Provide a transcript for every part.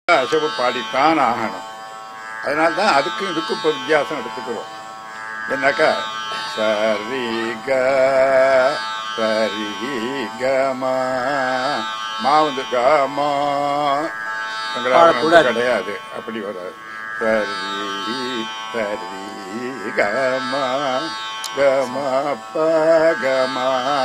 அசைவு பாடித்தான் ஆகணும் அதனால தான் அதுக்கும் இதுக்கும் இப்போ வித்தியாசம் எடுத்துக்கிறோம் என்னக்கா சரி க சரி கமா மா வந்து கமா பாடக்கூடாது. கிடையாது அப்படி வராது சரி சரி கமா கமா ப கமா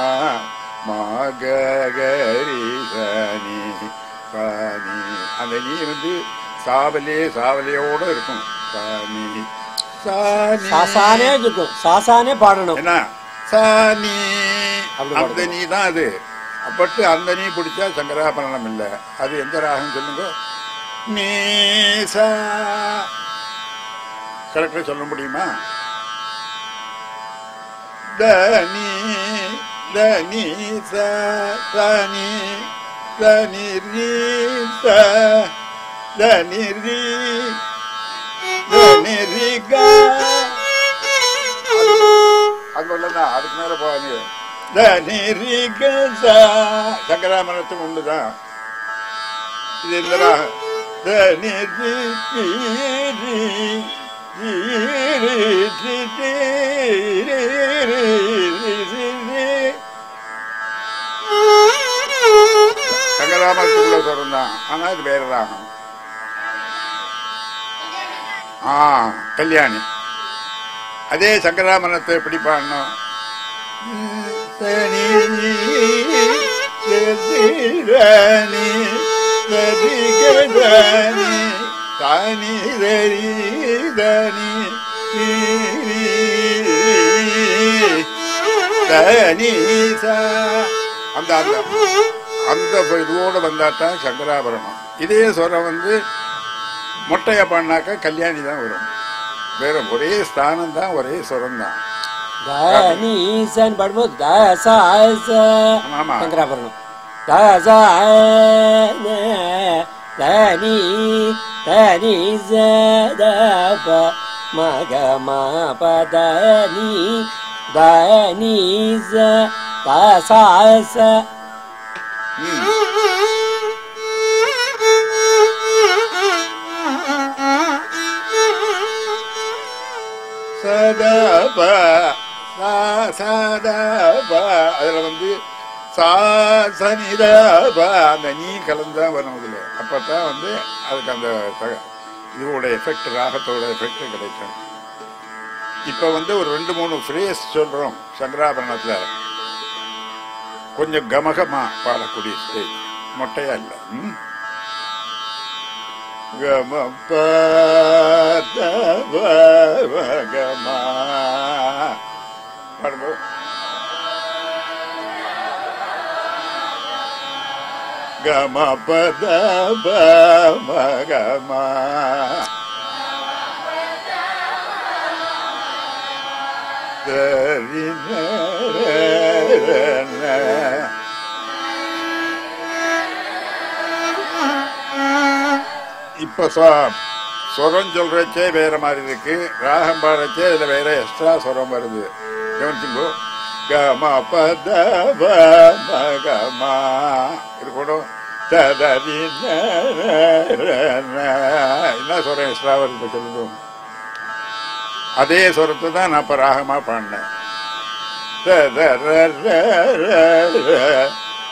மாகரி சனி சாணி அந்த நீ வந்து சாவலே சாவலையோட இருக்கும் சாணி சாணி சாசானே இருக்கும் சாசானே பாடணும் என்ன சாணி அப்படி அந்த பாடுது. நீ தான் அது பட்டு அந்த நீ பிடிச்சா சங்கராபரணம் இல்லை அது எந்த ராகம் சொல்லுங்க நீ சா கரெக்டா சொல்ல முடியுமா தனி தனி ச தனி தனி ரீ ச தனி ரீ தனி ரீ க அது உள்ளதான் அதுக்கு மேல போகாது தனி ரீ க ச சங்கராமரத்துக்கு உண்டுதான் இது இந்த ராகம் தனி ரீ ரீ ரீ ரீ ரீ ரீ ரீ ரீ ரீ ரீ ரீ சங்கராமத்துக்குள்ள சொல்றம் தான் ஆனா இது வேற ராகம் ஆ கல்யாணி அதே சங்கராமரத்தை எப்படி பாடணும் சனி சதிரணி சதிகரணி தானி தரி தனி தனி சா அந்த அந்த அந்த இதோட வந்தா தான் சங்கராபரணம் இதே ஸ்வரம் வந்து மொட்டையை பாடினாக்கா கல்யாணி தான் வரும் வேற ஒரே ஸ்தானம் தான் ஒரே ஸ்வரம் தான் தனீசன் பாடும்போது தசாச ஆமா. சங்கராபரணம் தச தனி தனி தப மக மா பதனி தனி தசாச ம். சதப சா- சதப அதுல வந்து சா சனிதப அந்த நீ கலந்துதான் வரும் இதுல அப்பதான் வந்து அதுக்கு அந்த த- இதோட எஃபெக்ட் ராகத்தோட எஃபெக்ட் கிடைக்கும் இப்ப வந்து ஒரு ரெண்டு மூணு ஃப்ரேஸ் சொல்றோம் சங்கராபரணத்துல கொஞ்சம் கமகமா பாடக்கூடிய ஸ்டேஜ் மொட்டையா இல்ல ம்? கம ப த ப வ கமா பாடும்போது கம ப த ப ம கமா தரி ந ர ந. இப்ப சொ- சொரம் சொல்றச்சே வேற மாதிரி இருக்கு ராகம் பாடுறச்சே இதுல வேற எக்ஸ்ட்ரா சொரம் வருது கவனிச்சுங்கோ கம பத ப ம கமா இருக்கணும் ததரி ந ர ந. என்ன சொரம் எக்ஸ்ட்ரா வருது சொல்லுங்க அதே சொரத்தை தான் நான் இப்ப ராகமா பாடினேன் ர ர ர ர ர ர.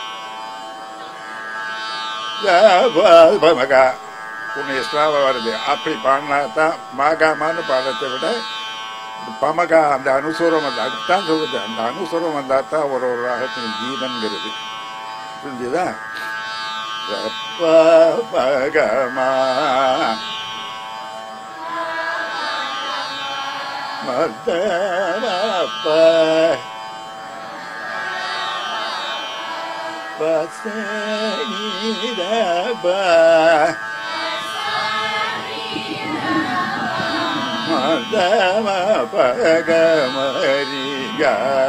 மகா ஒன்று எக்ஸ்ட்ராவா வருது அப்படி பாடினா தான் மாகாமான்னு பாடத்தை விட பமகா அந்த அனுசூரம் வந்து அதுதான் சொல்லுது அந்த அனுசூரம் வந்தா தான் ஒரு ஒரு ராகத்தின் ஜீவன்கிறது புரிஞ்சுதா ரப்ப மகமா மதமப்ப பசனிதப மதம பகமரிக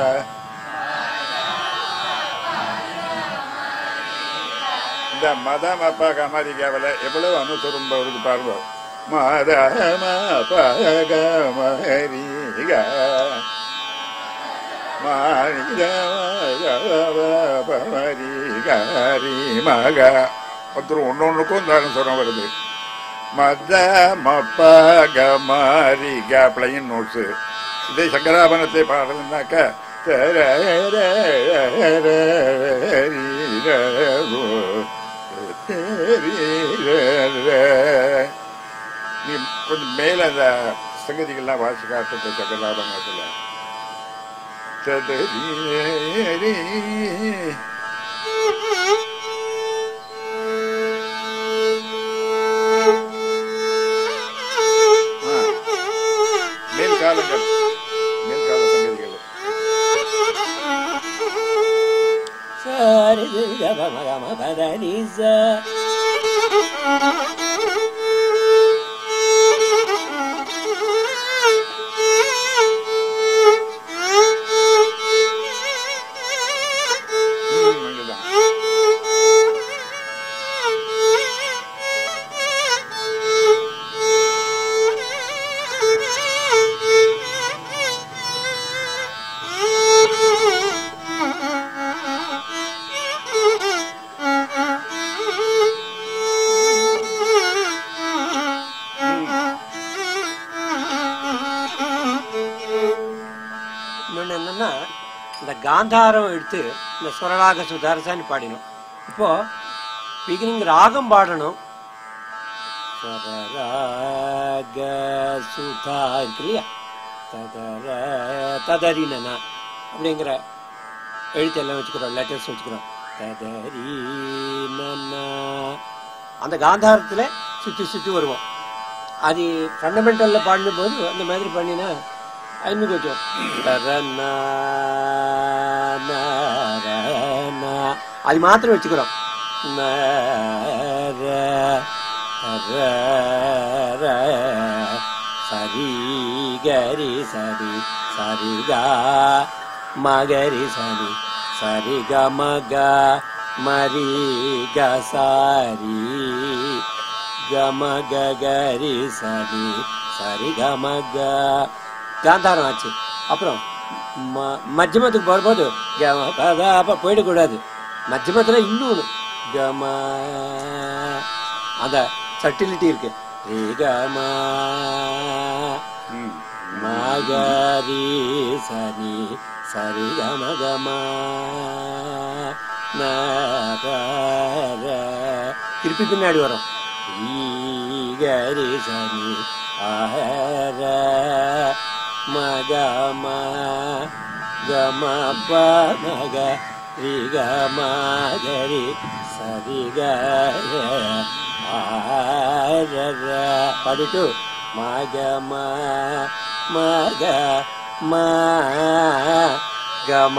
இந்த மதம பகமரிகாவில் எவ்வளவு அனுசரும் வருது பாருங்க மதம பகமரிக மாரி மக ஒருத்தர் ஒன்னொன்னுக்கும் இந்த அனுசரம் வருது மத மப்ப கமாரி பிளைன் நோட்ஸு இதே சங்கராபரணத்தை பாடணும்னாக்க நீ கொஞ்சம் மேல அந்த சங்கதிகள்லாம் வாசி காட்டு சங்கராபரணத்துல மேல் காலங்கள் மேல் கால சங்கதிகள் சரி கம கம பத நீ ச ம், இதுதான். இன்னொன்று என்னன்னா இந்த காந்தாரம் எடுத்து இந்த சுரராக சுதாரசான்னு பாடினோம் இப்போ பிகினிங் ராகம் பாடணும் சுரராக சுதா இருக்கு இல்லையா ததர ததரினா அப்படிங்கிற எழுத்தெல்லாம் வச்சுக்கிறோம் லெட்டர்ஸ் வச்சுக்கிறோம் ததரி அந்த காந்தாரத்தில் சுற்றி சுற்றி வருவோம் அது ஃபண்டமெண்டலில் பாடும்போது அந்த மாதிரி பண்ணினா இன்னும் கொஞ்சம் தரனா, நரனா. அது மாத்திரம் வச்சுக்கிறோம் நர, தரர, சரி கரி சரி சரி கா மகரி சரி சரி க மக மரி க சாரி கம கரி சரி சரி கம க காந்தாரம் ஆச்சு அப்புறம் ம- மத்தியமத்துக்கு போகும்போது கம பத அப்ப போயிடக்கூடாது மத்தியமத்துல இன்னொன்று கம அந்த சட்டிலிட்டி இருக்கு ரே கம ம். மகரி சனி சரி கம கம நர திருப்பி பின்னாடி வரும் ஈகரி சனி ஆஹர மகம கம ப மக ரி கம கரி சரி கர ஆரர பாடிட்டு மகம மக ம கம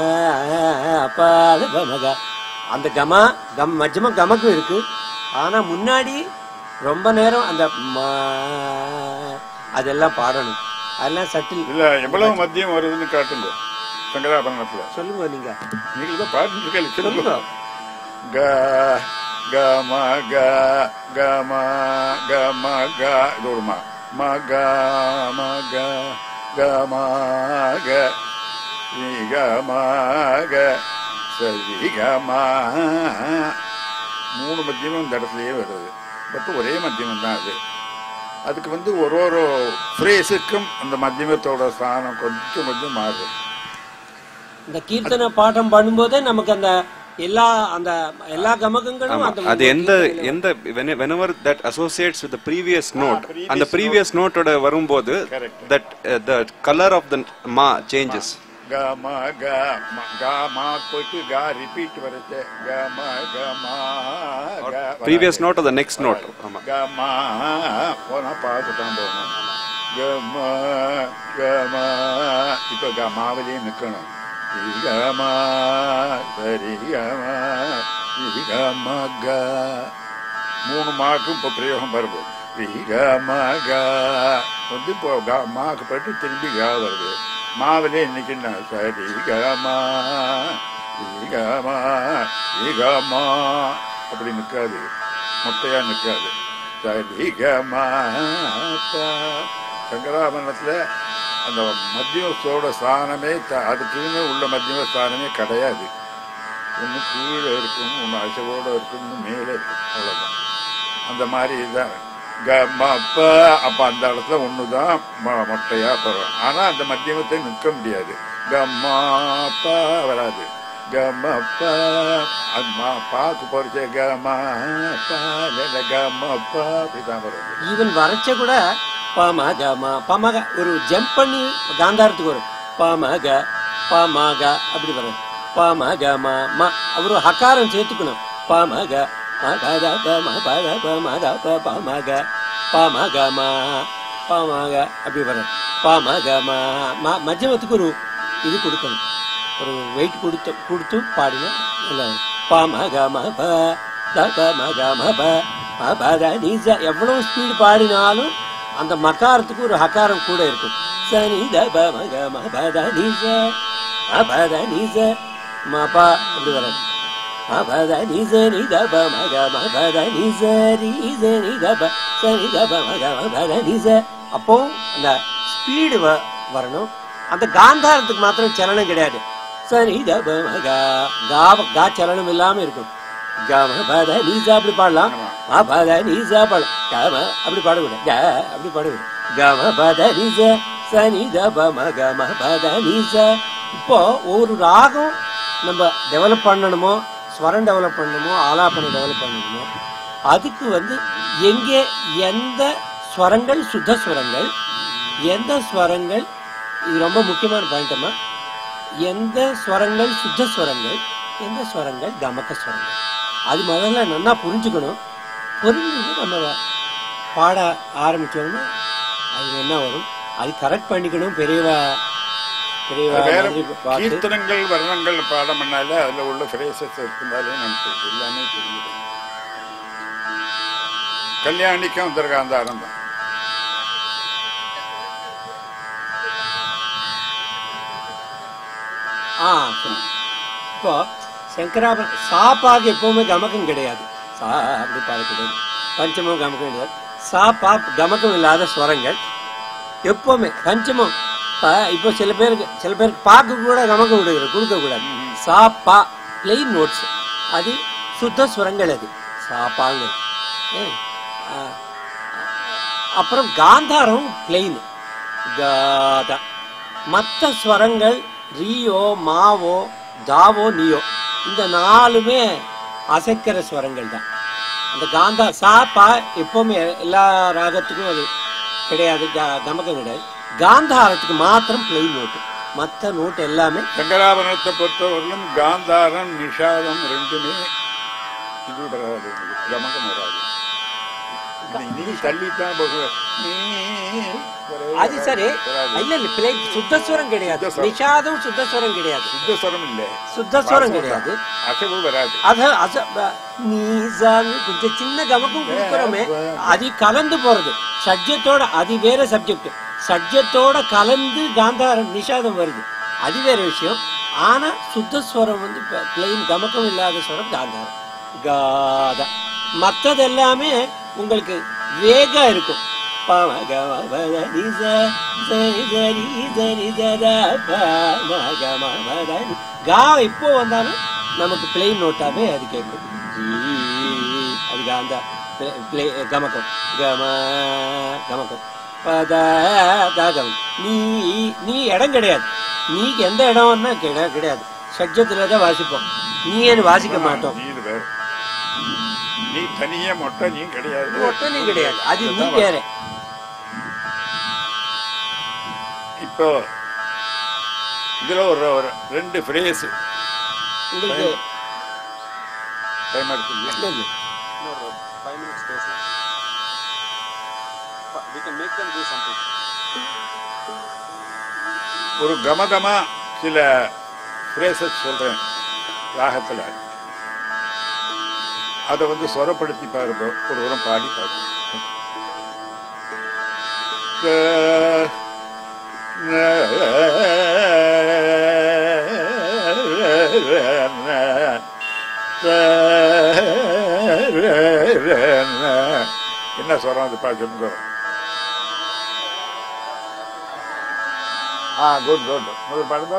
பாத மக அந்த கம கம் மஜ்ஜம கமக்கும் இருக்கு ஆனா முன்னாடி ரொம்ப நேரம் அந்த ம அதெல்லாம் பாடணும் அதெல்லாம் சட்டில் இதுல எவ்வளவு மத்தியம் வருதுன்னு காட்டுங்க சங்கராபரணத்துல சொல்லுங்க நீங்க நீங்க தான் பாட்டு இருக்கீங்க சொல்லுங்க சொல்லுங்க க க ம க க ம க ம க இது ஒரு மா ம க ம க க ம க ரி க ம க சரி க ம மூணு மத்தியமும் இந்த இடத்துலயே வருது பட் ஒரே மத்தியமம் தான் அது அதுக்கு வந்து ஒரு ஒரு ஃப்ரேஸுக்கும் அந்த மத்தியமத்தோட ஸ்தானம் கொஞ்சம் கொஞ்சம் மாறுது இந்த கீர்த்தனை பாடம் பண்ணும்போதே நமக்கு அந்த எல்லா அந்த எல்லா கமகங்களும் ஆமா அந்த அது எந்த கீர்த்தனையில எந்த when- whenever that associates with the previous note previous அந்த previous note ஓட வரும்போது Correct. that uh, the color of the ma changes க ம க ம க மா போயிட்டு க ரிப்பீட் வருது க ம க மா க previous note or the next note ஆமா க மா போனா பார்த்து தான் போகணும் க ம க ம இப்போ க மாவிலேயே நிற்கணும் க ம சரி க ம க ம க மூணு மாக்கும் இப்போ பிரயோகம் வருது க ம க வந்து இப்போ க மாக்கு போயிட்டு திரும்பி க வருது மாவிலே நிற்கணும் சரி க ம க ம க ம அப்படி நிற்காது மொட்டையா நிற்காது சரி க ம ப. சங்கராபரணத்தில் அந்த மத்தியமத்தோட ஸ்தானமே த- அதுக்குன்னு உள்ள மத்தியம ஸ்தானமே கிடையாது ஒன்று கீழே இருக்கும் ஒன்று அசவோடு இருக்கும் ஒன்று மேலே இருக்கும் அவ்வளோதான் அந்த மாதிரி தான் கமப்ப அப்ப அந்த இடத்துல ஒண்ணுதான் ம- மொட்டையா வரும் ஆனா அந்த மத்தியமத்தை நிற்க முடியாது கமப்ப வராது கமப்ப அது மா- பாக்கு போறச்சே கமப்ப இல்ல கமப்ப அப்படிதான் வரும் ஈவன் வரைச்ச கூட பமக ம பமக ஒரு ஜம்ப் பண்ணி காந்தாரத்துக்கு வரும் பமக பமக அப்படி வரும் பமக ம ம ஒரு ஹகாரம் சேர்த்துக்கணும் பமக மகத பம பத பமத ப பமக பமக ம பமக அப்படி வரும் பமக ம ம மத்தியமத்துக்கு ஒரு இது கொடுக்கணும் ஒரு வெயிட் கொடுத்து கொடுத்து பாடினா நல்லா இருக்கும். பமக ம ப த பமக ம ப ம ப த நி ச எவ்வளவு ஸ்பீடு பாடினாலும் அந்த மகாரத்துக்கு ஒரு ஹகாரம் கூட இருக்கும் ச நி த ப ம க ம ப த நி ச ம ப த நி ச ம ப அப்படி வராது ம ப த நி ச நி த ப ம க ம ப த நி ச ரி ச நி த ப ச நி த ப ம க ம ப த நி ச அப்போ அந்த ஸ்பீடு வரணும் அந்த காந்தாரத்துக்கு மாத்திரம் சலனம் கிடையாது சரி த ப ம க கா கா சலனம் இல்லாம இருக்கும் கம பத நீசா அப்படி பாடலாம் மா பத நீசா பாடலாம் கம அப்படி பாடக்கூடாது க அப்படி பாடக்கூடாது கம பத நீச சனி த ப ம க ம பத நீச இப்போ ஒரு ராகம் நம்ம டெவலப் பண்ணணுமோ ஸ்வரம் டெவலப் பண்ணணுமோ ஆலாபனை டெவலப் பண்ணணுமோ அதுக்கு வந்து எங்கே எந்த ஸ்வரங்கள் சுத்த ஸ்வரங்கள் எந்த ஸ்வரங்கள் இது ரொம்ப முக்கியமான பாயிண்டம்மா எந்த ஸ்வரங்கள் சுத்த ஸ்வரங்கள் எந்த ஸ்வரங்கள் கமக்க ஸ்வரங்கள் அது முதல்ல நல்லா புரிஞ்சுக்கணும் புரிஞ்சுட்டு நம்ம பாட ஆரம்பிச்சோம்னா அது என்ன வரும் அது கரெக்ட் பண்ணிக்கணும் பெரியவா பெரியவா அது வேற மாதிரி பார்த்து கீர்த்தனங்கள் வர்ணங்கள் பாடம் பண்ணாலே அதுல உள்ள பிரேசஸ் இருந்தாலே நமக்கு எல்லாமே தெரிஞ்சிடும் கல்யாணிக்கும் துர்காந்தாரம் தான் ஆ சரி. இப்போ சங்கராபுரம் சாப்பாக்கு எப்பவுமே கமக்கம் கிடையாது சா அப்படி பாடக்கூடாது பஞ்சமம் கமக்கம் கிடையாது சா பா கமக்கம் இல்லாத ஸ்வரங்கள் எப்பவுமே பஞ்சமம் ப- இப்போ சில பேருக்கு சில பேருக்கு பாக்கு கூட கமக்கம் கொடுக்குற கொடுக்க கூடாது சா பா பிளெயின் நோட்ஸ் அது சுத்த ஸ்வரங்கள் அது சா பாங்க அப்புறம் காந்தாரம் பிளெயின் காதா மற்ற ஸ்வரங்கள் ரியோ மாவோ தாவோ நியோ இந்த நாலுமே அசைக்கிற ஸ்வரங்கள் தான் அந்த காந்தா சா பா எப்பவுமே எல்லா ராகத்துக்கும் அது கிடையாது க- கமகம் கிடையாது காந்தாரத்துக்கு மாத்திரம் பிளெயின் நோட்டு மற்ற நோட்டு எல்லாமே சங்கராபரணத்தை பொறுத்தவரையிலும் காந்தாரம் நிஷாதம் ரெண்டுமே இது வராது உங்களுக்கு. கமகம் வராது இது நீ தள்ளித்தான் போகுது. நீ வரவே அது சரி வராது. இல்ல இல்ல பிளை சுத்தஸ்வரம் கிடையாது சுத்தஸ்வரம். நிஷாதம் சுத்தஸ்வரம் கிடையாது சுத்தஸ்வரம் இல்ல சுத்தஸ்வரம் கிடையாது அசைவு வராது அத அச ப- நீசான்னு கொஞ்சம் சின்ன கமக்கம் கொடுக்குறோமே அது கலந்து போறது சட்ஜத்தோட அது வேற சப்ஜெக்ட் சட்ஜத்தோட கலந்து காந்தாரம் நிஷாதம் வருது அது வேற விஷயம் ஆனா சுத்த ஸ்வரம் வந்து பிளெயின் கமக்கம் இல்லாத ஸ்வரம் காந்தாரம் காதா மத்தது எல்லாமே உங்களுக்கு வேகா இருக்கும் பம கம பத நிச சரி சரி சரி சத பம கம பத நி. கா இப்போ வந்தாலும் நமக்கு பிளெயின் நோட்டாவே அது கேட்கும் ஈ, அது காந்தா பிளே- பிளே- கமக்கம் கம கமக்கம் பத தாகம் நீ நீ இடம் கிடையாது நீக்கு எந்த இடம்னா கிடையாது கிடையாது சட்ஜத்துல தான் வாசிப்போம் நீ ஏன்னு வாசிக்க மாட்டோம் நீ இது வேற நீ தனியா மொட்டை நீ கிடையாது ஒட்டும் நீ கிடையாது அது நீ வேற இப்போ இதுல ஒரு ஒரு ரெண்டு ஃப்ரேஸ் உங்களுக்கு டைம் எடுத்து இல்ல, இல்ல. No, no, five minutes space now. Fi- We can make them do something. ஒரு கமகமா சில ஃப்ரேசஸ் சொல்றேன் ராகத்துல அதை வந்து சொரப்படுத்தி பாருங்க ஒரு உரம் பாடி பாருங்க என்ன சொல்றோம் அது பாட்டு சொல்லுங்க ஆ குட் குட் முதல் பாடுங்க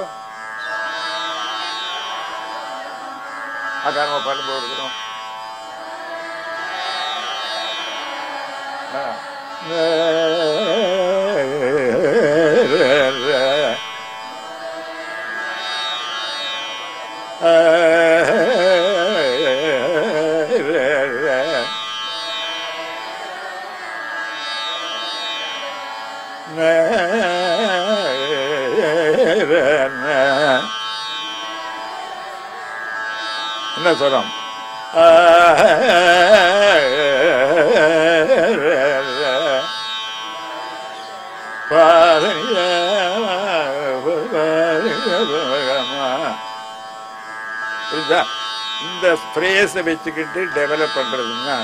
ஆ காரணமாக பாடும்போது இருக்கிறோம் என்ன சொல்றோம் புரியுதா இந்த ஃப்ரேஸை வச்சுக்கிட்டு டெவலப் பண்றதுன்னா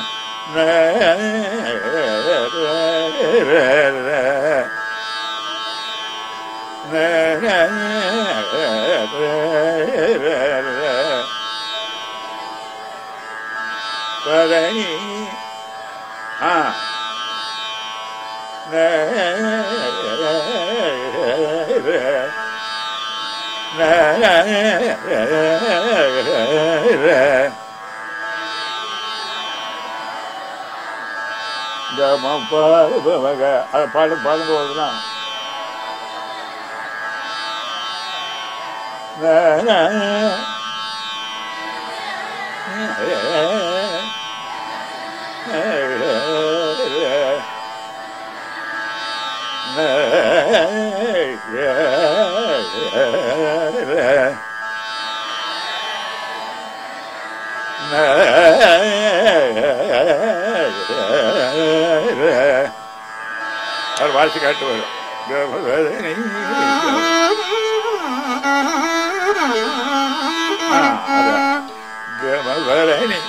பதனி ஆ அதை பாடு பாடுங்க போதுலாம் அவர் வாசி காட்டுவார் கமவரணி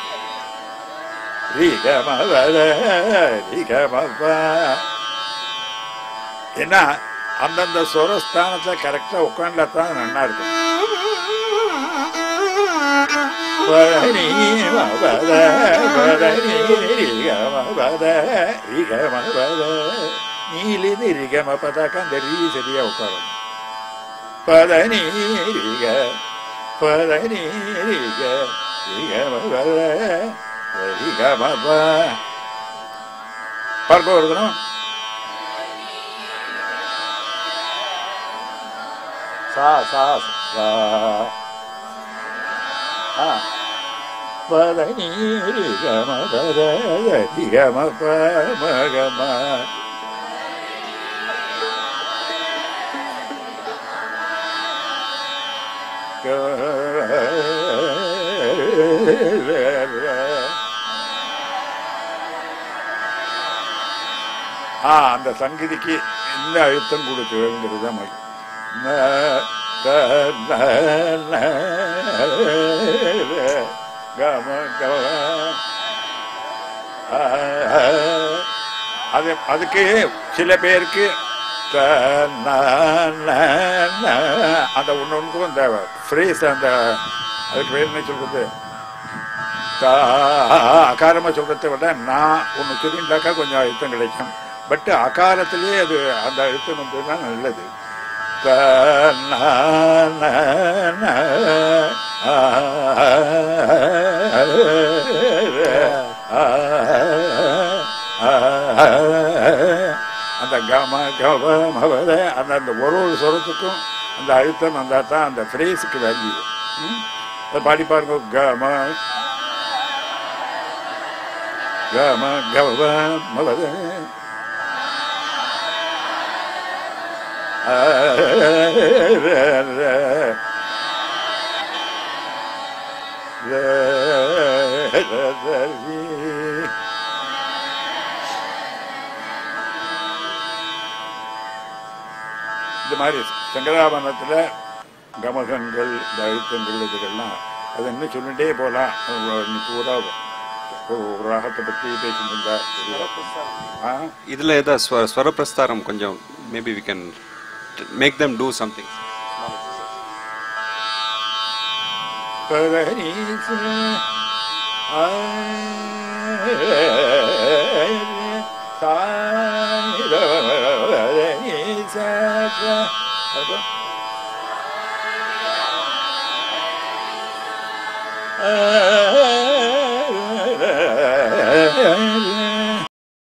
ஏன்னா அந்தந்த சுரஸ்தானத்துல கரெக்டா உட்காண்டா தான் நல்லா இருக்கும் பரணி மபத பரணி ரிகமபத ரிகமபத நீலிருந்து ரிகம பதாக்க அந்த ரீ சரியா உட்காரும் பதனி ரிக பதனி ரிக ரிகமபத ரிகமப பார்க்க வருதணும் சா சா சா ஆ பதனி ரிகம பத ரிகம ப மகம ஆ அந்த சங்கதிக்கு இந்த அழுத்தம் கொடுக்குறதுங்கிறது தான் முக்கியம். ந, த, ந, ந, ர, கம, கம. ஆ, அது அதுக்கு சில பேருக்கு த, ந, ந, ந, அந்த ஒன்னொன்றுக்கும் அந்த ஃப்ரேஸ் அந்த அதுக்கு பேர் என்ன சொல்றது தா- அகாரமா சொல்றதை விட நான் ஒன்று சொல்லிண்டாக்கா கொஞ்சம் அழுத்தம் கிடைக்கும் பட் அகாரத்திலே அது அந்த அழுத்தம் வந்ததுன்னா நல்லது த, ந, ந, ந, ஆ, ஆ, ஆ, அந்த கம கவ மவத அந்த அந்த ஒரு ஒரு சொரத்துக்கும் அந்த அழுத்தம் வந்தால் தான் அந்த ஃப்ரேஸுக்கு வேல்யூ அதை பாடி பாருங்க கம கம கவ மவத ஆ, ர, ர, ர, ர, ர, ரி. இந்த மாதிரி சங்கராபரணத்தில் கமகங்கள் இந்த அழுத்தங்கள் இதுகள்லாம் அது இன்னும் சொல்லிட்டே போகலாம் இன்னைக்கு பூரா ஒரு ராகத்தை பற்றி பேசிட்டு இருந்தா ஆ இதுல ஏதா ஸ்வர ஸ்வர பிரஸ்தாரம் கொஞ்சம் maybe we can make them do something பதனீச ஆ சானிதவதனீச அப்போ ஆ